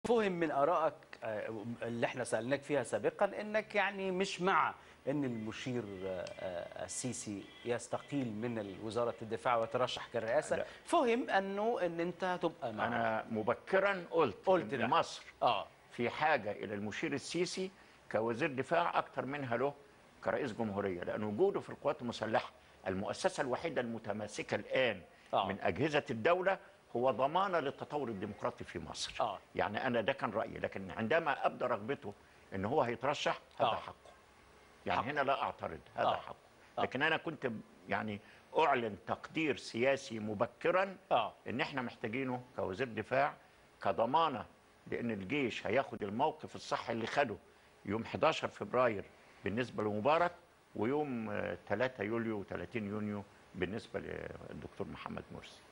فهم من ارائك آه، اللي احنا سالناك فيها سابقا انك يعني مش مع ان المشير آه، آه، السيسي يستقيل من وزاره الدفاع ويترشح كالرئاسه لا. فهم انه ان انت هتبقى معه انا مبكرا قلت قلت ان ده. مصر اه في حاجه الى المشير السيسي كوزير دفاع اكتر منها له كرئيس جمهوريه لان وجوده في القوات المسلحه المؤسسه الوحيده المتماسكه الان آه. من اجهزه الدوله هو ضمانه للتطور الديمقراطي في مصر آه. يعني انا ده كان رايي لكن عندما ابدا رغبته ان هو هيترشح هذا آه. حقه يعني حق. هنا لا اعترض هذا آه. حقه آه. لكن انا كنت يعني اعلن تقدير سياسي مبكرا اه ان احنا محتاجينه كوزير دفاع كضمانه لان الجيش هياخد الموقف الصح اللي خده يوم 11 فبراير بالنسبه لمبارك ويوم آه، 3 يوليو و30 يونيو بالنسبه للدكتور محمد مرسي